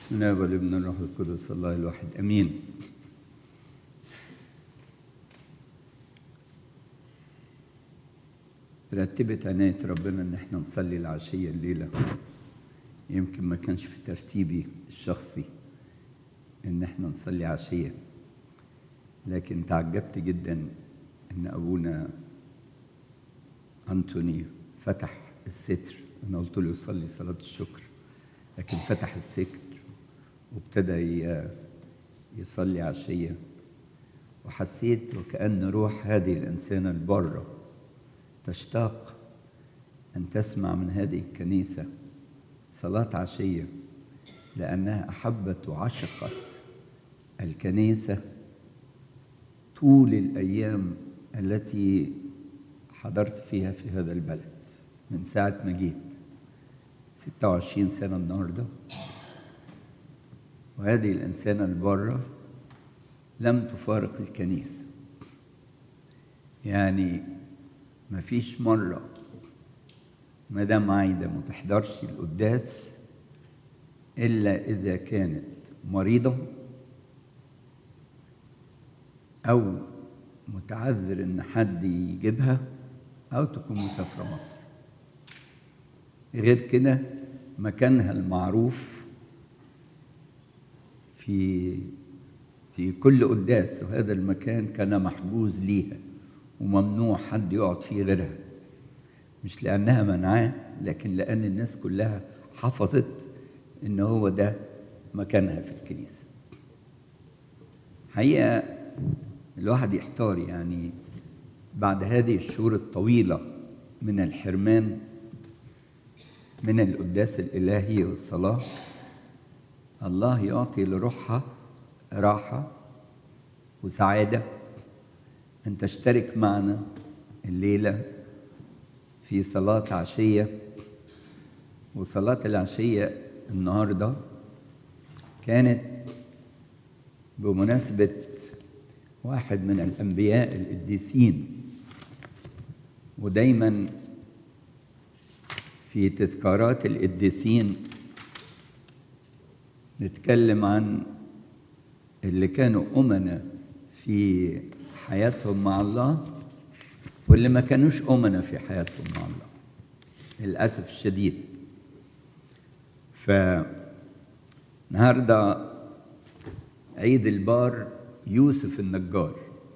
بسم الله والابن الروح القدس الله الواحد امين رتبت عناية ربنا ان احنا نصلي العشية الليلة يمكن ما كانش في ترتيبي الشخصي ان احنا نصلي عشية لكن تعجبت جدا ان ابونا انتوني فتح الستر انا قلت له يصلي صلاة الشكر لكن فتح الستر وابتدى يصلي عشية وحسيت وكأن روح هذه الإنسانة البرة تشتاق أن تسمع من هذه الكنيسة صلاة عشية لأنها أحبت وعشقت الكنيسة طول الأيام التي حضرت فيها في هذا البلد من ساعة ما جيت 26 سنة النهاردة وهذه الإنسانة البرة لم تفارق الكنيسة يعني ما فيش مرة مدام عايدة ما تحضرش القداس إلا إذا كانت مريضة أو متعذر إن حد يجيبها أو تكون مسافرة مصر غير كده مكانها المعروف في في كل قداس وهذا المكان كان محجوز ليها وممنوع حد يقعد فيه غيرها مش لأنها منعاه لكن لأن الناس كلها حفظت إن هو ده مكانها في الكنيسة حقيقة الواحد يحتار يعني بعد هذه الشهور الطويلة من الحرمان من القداس الإلهي والصلاة الله يعطي لروحها راحة وسعادة أن تشترك معنا الليلة في صلاة عشية وصلاة العشية النهاردة كانت بمناسبة واحد من الأنبياء القديسين ودايما في تذكارات القديسين نتكلم عن اللي كانوا أمنا في حياتهم مع الله واللي ما كانوش أمنا في حياتهم مع الله للأسف الشديد فالنهاردة عيد البار يوسف النجار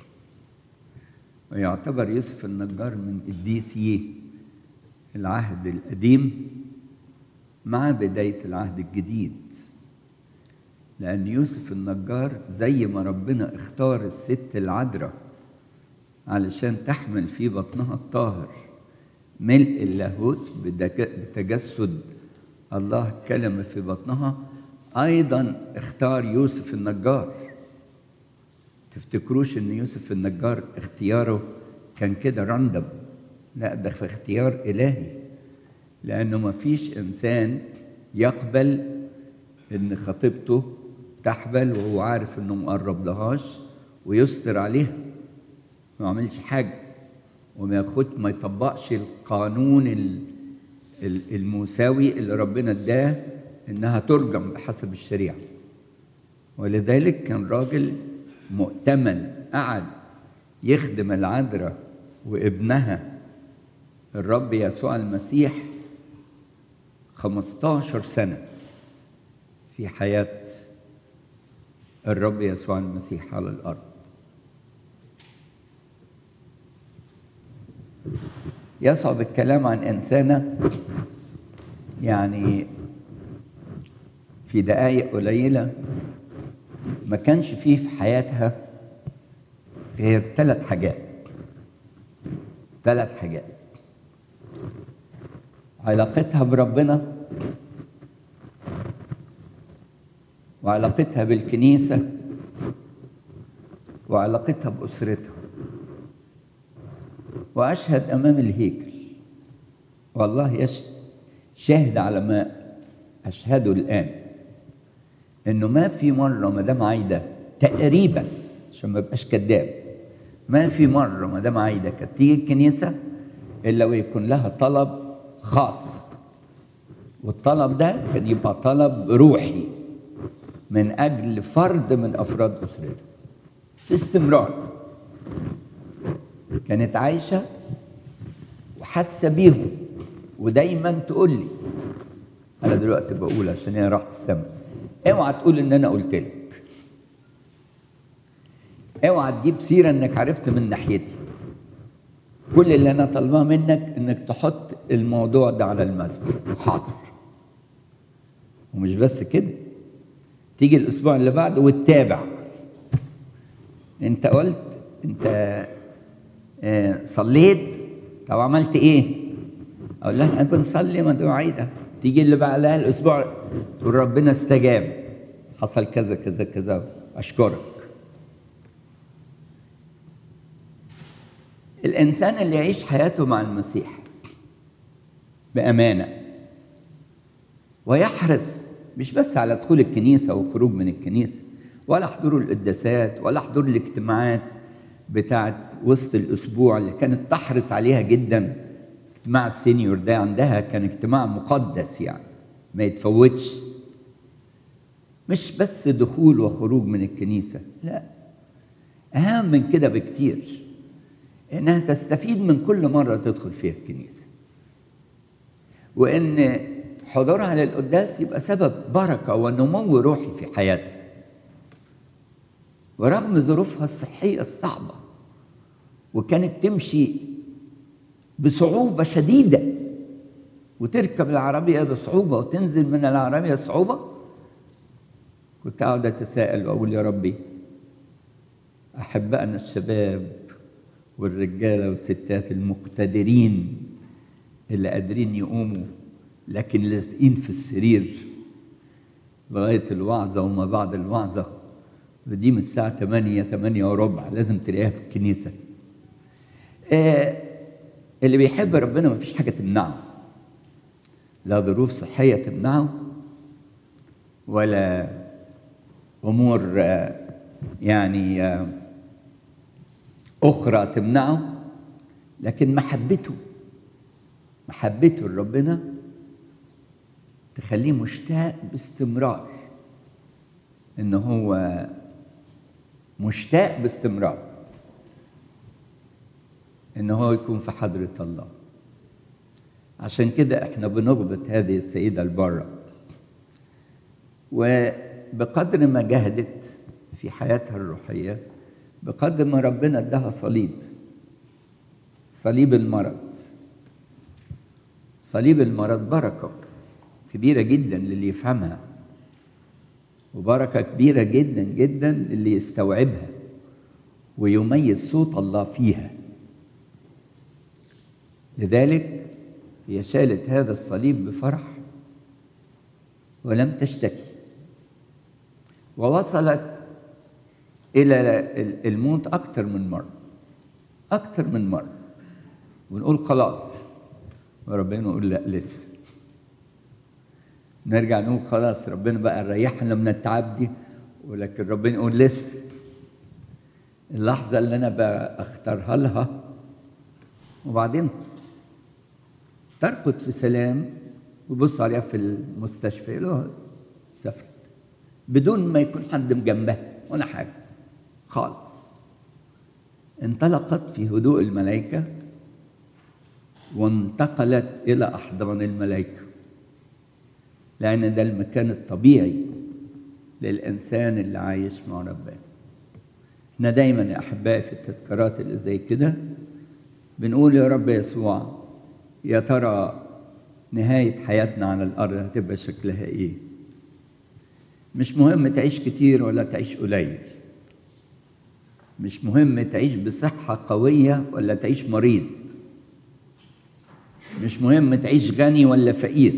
ويعتبر يوسف النجار من قديسي العهد القديم مع بداية العهد الجديد لأن يوسف النجار زي ما ربنا اختار الست العذراء علشان تحمل في بطنها الطاهر ملء اللاهوت بتجسد الله كلمة في بطنها أيضا اختار يوسف النجار تفتكروش ان يوسف النجار اختياره كان كده راندم لا ده في اختيار الهي لانه ما فيش انسان يقبل ان خطيبته تحبل وهو عارف انه مقرب لهاش ويستر عليها ما يعملش حاجه وما ياخد ما يطبقش القانون المساوي اللي ربنا اداه انها ترجم بحسب الشريعه ولذلك كان راجل مؤتمن قعد يخدم العذراء وابنها الرب يسوع المسيح 15 سنة في حياة الرب يسوع المسيح على الأرض يصعب الكلام عن إنسانة يعني في دقائق قليلة ما كانش فيه في حياتها غير ثلاث حاجات ثلاث حاجات علاقتها بربنا وعلاقتها بالكنيسة وعلاقتها بأسرتها وأشهد أمام الهيكل والله يشهد شاهد على ما أشهده الآن انه ما في مره مدام عايده تقريبا عشان ما ابقاش كذاب ما في مره مدام عايده كانت تيجي الكنيسه الا ويكون لها طلب خاص والطلب ده كان يبقى طلب روحي من أجل فرد من أفراد أسرتها باستمرار كانت عايشة وحاسة بيهم ودايما تقول لي أنا دلوقتي بقول عشان هي راحت السما اوعى تقول إن أنا قلت لك اوعى تجيب سيرة إنك عرفت من ناحيتي كل اللي أنا طالباه منك إنك تحط الموضوع ده على المسبح حاضر ومش بس كده تيجي الاسبوع اللي بعده وتتابع انت قلت انت آه صليت طب عملت ايه اقول لها انا بنصلي مواعيدها تيجي اللي بعدها الاسبوع تقول ربنا استجاب حصل كذا كذا كذا اشكرك الانسان اللي يعيش حياته مع المسيح بامانه ويحرص مش بس على دخول الكنيسة وخروج من الكنيسة ولا حضور القداسات ولا حضور الاجتماعات بتاعت وسط الأسبوع اللي كانت تحرص عليها جدا اجتماع السينيور ده عندها كان اجتماع مقدس يعني ما يتفوتش مش بس دخول وخروج من الكنيسة لا أهم من كده بكتير إنها تستفيد من كل مرة تدخل فيها الكنيسة وإن حضورها للقداس يبقى سبب بركه ونمو روحي في حياتها ورغم ظروفها الصحيه الصعبه وكانت تمشي بصعوبه شديده وتركب العربيه بصعوبه وتنزل من العربيه صعوبه كنت اقعد اتساءل واقول يا ربي احبائنا الشباب والرجاله والستات المقتدرين اللي قادرين يقوموا لكن لازقين في السرير لغاية الوعظة وما بعد الوعظة ودي من الساعة 8 8 وربع لازم تلاقيها في الكنيسة آه اللي بيحب ربنا مفيش حاجة تمنعه لا ظروف صحية تمنعه ولا أمور آه يعني آه أخرى تمنعه لكن محبته محبته لربنا تخليه مشتاق باستمرار ان هو مشتاق باستمرار ان هو يكون في حضرة الله عشان كده احنا بنغبط هذه السيدة البرة وبقدر ما جهدت في حياتها الروحية بقدر ما ربنا اداها صليب صليب المرض صليب المرض بركه كبيرة جدا للي يفهمها وبركة كبيرة جدا جدا للي يستوعبها ويميز صوت الله فيها لذلك هي شالت هذا الصليب بفرح ولم تشتكي ووصلت إلى الموت أكثر من مرة أكثر من مرة ونقول خلاص وربنا يقول لا لسه نرجع نقول خلاص ربنا بقى ريحنا من التعب دي ولكن ربنا يقول لسه اللحظة اللي أنا بقى أختارها لها وبعدين ترقد في سلام ويبص عليها في المستشفى يقول له سافرت بدون ما يكون حد جنبها ولا حاجة خالص انطلقت في هدوء الملائكة وانتقلت إلى أحضان الملائكة لأن ده المكان الطبيعي للإنسان اللي عايش مع ربنا احنا دايما يا أحبائي في التذكارات اللي زي كده بنقول يا رب يسوع يا ترى نهاية حياتنا على الأرض هتبقى شكلها إيه مش مهم تعيش كتير ولا تعيش قليل مش مهم تعيش بصحة قوية ولا تعيش مريض مش مهم تعيش غني ولا فقير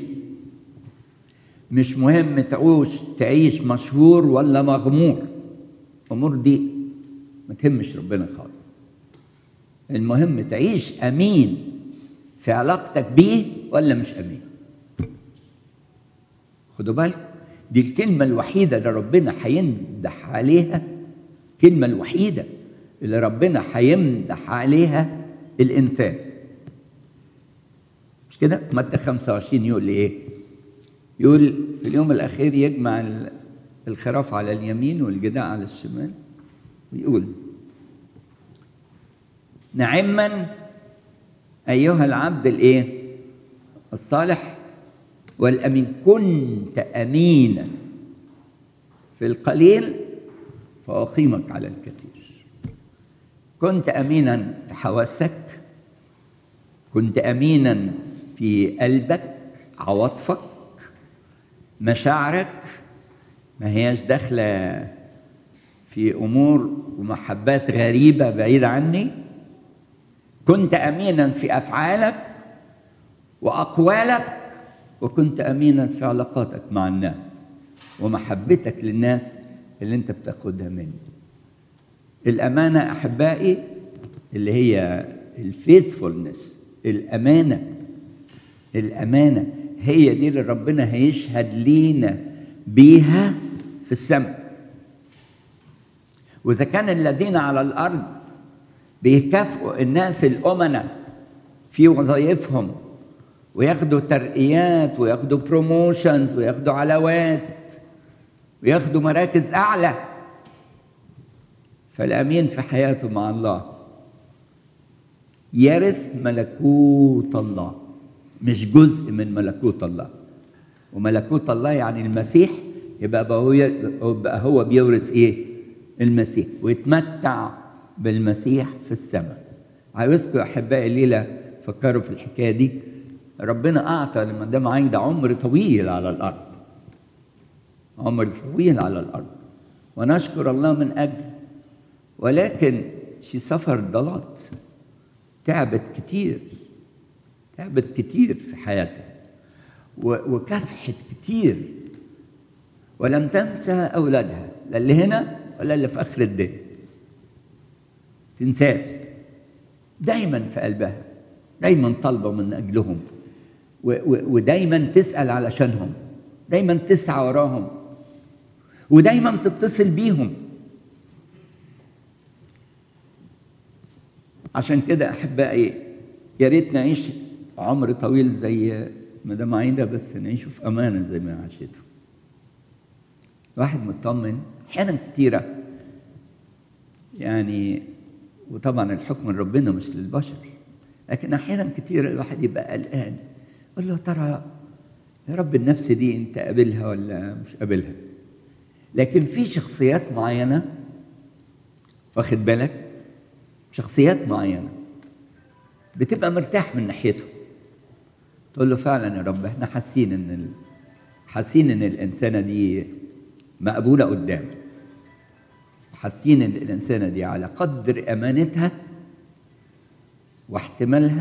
مش مهم تعوش تعيش مشهور ولا مغمور الامور دي ما تهمش ربنا خالص المهم تعيش امين في علاقتك بيه ولا مش امين خدوا بالكم دي الكلمه الوحيده اللي ربنا هيمدح عليها الكلمه الوحيده اللي ربنا هيمدح عليها الانسان مش كده متى 25 يقول ايه يقول في اليوم الاخير يجمع الخراف على اليمين والجداء على الشمال ويقول نعما أيها العبد الإيه؟ الصالح والأمين كنت أمينا في القليل فأقيمك على الكثير كنت أمينا في حواسك كنت أمينا في قلبك عواطفك مشاعرك ما هياش داخلة في أمور ومحبات غريبة بعيدة عني كنت أمينا في أفعالك وأقوالك وكنت أمينا في علاقاتك مع الناس ومحبتك للناس اللي أنت بتاخدها مني الأمانة أحبائي اللي هي الفيثفولنس الأمانة الأمانة هي دي اللي ربنا هيشهد لينا بيها في السماء وإذا كان الذين على الأرض بيكافئوا الناس الأمنة في وظائفهم وياخدوا ترقيات وياخدوا بروموشنز وياخدوا علاوات وياخدوا مراكز أعلى فالأمين في حياته مع الله يرث ملكوت الله مش جزء من ملكوت الله وملكوت الله يعني المسيح يبقى هو يبقى هو بيورث ايه؟ المسيح ويتمتع بالمسيح في السماء. عاوزكم يا احبائي الليله فكروا في الحكايه دي ربنا اعطى لمدام عايده عمر طويل على الارض. عمر طويل على الارض ونشكر الله من اجل ولكن شي سفر ضلات تعبت كتير تعبت كتير في حياتها وكافحت كتير ولم تنسى أولادها لا اللي هنا ولا اللي في آخر الدنيا تنساش دايما في قلبها دايما طالبة من أجلهم ودايما تسأل علشانهم دايما تسعى وراهم ودايما تتصل بيهم عشان كده أحبائي يا ريت نعيش عمر طويل زي مدام عايده بس نعيشه في امانه زي ما عاشته واحد مطمن احيانا كتيره يعني وطبعا الحكم من ربنا مش للبشر لكن احيانا كتير الواحد يبقى قلقان يقول له ترى يا رب النفس دي انت قابلها ولا مش قابلها لكن في شخصيات معينه واخد بالك شخصيات معينه بتبقى مرتاح من ناحيته تقول له فعلا يا رب احنا حاسين ان ال... حاسين ان الانسانه دي مقبوله قدامك حاسين ان الانسانه دي على قدر امانتها واحتمالها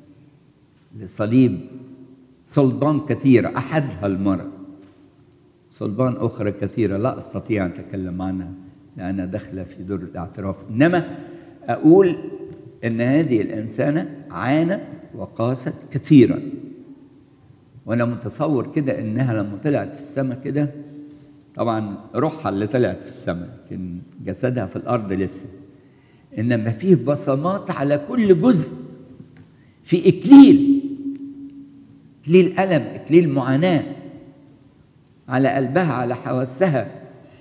لصليب صلبان كثيرة أحدها المرض صلبان أخرى كثيرة لا أستطيع أن أتكلم عنها لأنها داخلة في دور الاعتراف إنما أقول أن هذه الإنسانة عانت وقاست كثيرا وأنا متصور كده إنها لما طلعت في السماء كده طبعا روحها اللي طلعت في السماء لكن جسدها في الأرض لسه إنما فيه بصمات على كل جزء في إكليل إكليل ألم إكليل معاناة على قلبها على حواسها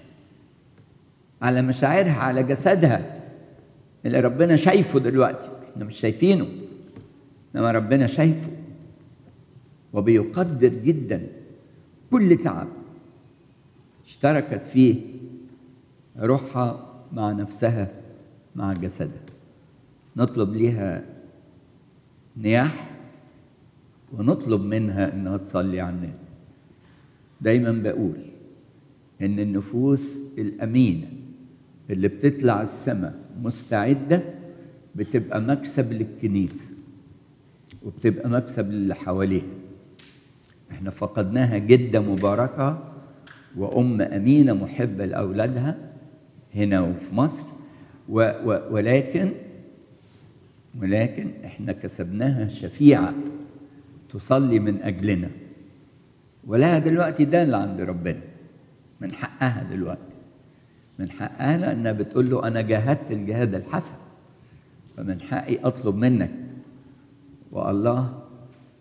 على مشاعرها على جسدها اللي ربنا شايفه دلوقتي احنا مش شايفينه انما ربنا شايفه وبيقدر جدا كل تعب اشتركت فيه روحها مع نفسها مع جسدها نطلب ليها نياح ونطلب منها انها تصلي عننا دايما بقول ان النفوس الامينه اللي بتطلع السماء مستعده بتبقى مكسب للكنيسه وبتبقى مكسب للي حواليها احنا فقدناها جده مباركه وام امينه محبه لاولادها هنا وفي مصر و و ولكن ولكن احنا كسبناها شفيعه تصلي من اجلنا ولها دلوقتي دال عند ربنا من حقها دلوقتي من حقها لانها بتقول له انا جاهدت الجهاد الحسن فمن حقي اطلب منك والله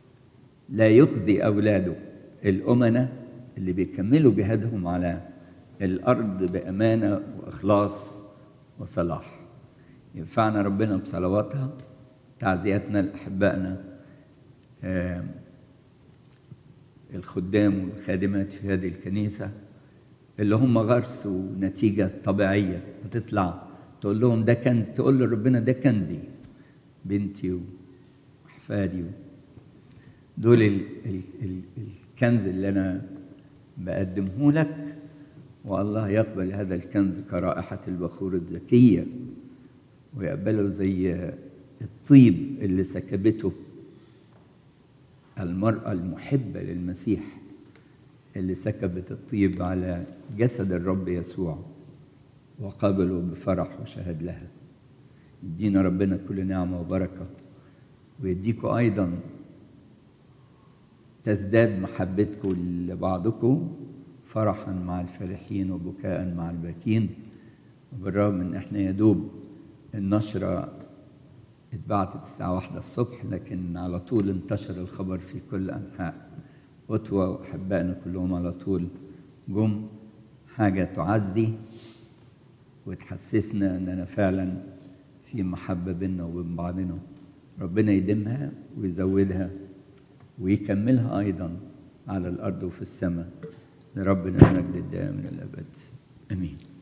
لا يخزي اولاده الامنه اللي بيكملوا جهادهم على الأرض بأمانة وإخلاص وصلاح ينفعنا ربنا بصلواتها تعزياتنا لأحبائنا آه، الخدام والخادمات في هذه الكنيسة اللي هم غرسوا نتيجة طبيعية هتطلع تقول لهم ده كنز تقول لربنا ده كنزي بنتي وأحفادي دول ال ال ال الكنز اللي أنا بقدمه لك والله يقبل هذا الكنز كرائحة البخور الزكية ويقبله زي الطيب اللي سكبته المرأة المحبة للمسيح اللي سكبت الطيب على جسد الرب يسوع وقابله بفرح وشهد لها يدينا ربنا كل نعمة وبركة ويديكم أيضا تزداد محبتكم لبعضكم فرحا مع الفرحين وبكاء مع الباكين وبالرغم من احنا يدوب النشرة اتبعتت الساعة واحدة الصبح لكن على طول انتشر الخبر في كل أنحاء أتوا وأحبائنا كلهم على طول جم حاجة تعزي وتحسسنا أننا فعلا في محبة بيننا وبين بعضنا ربنا يديمها ويزودها ويكملها أيضا على الأرض وفي السماء لربنا المجد الدائم من الأبد آمين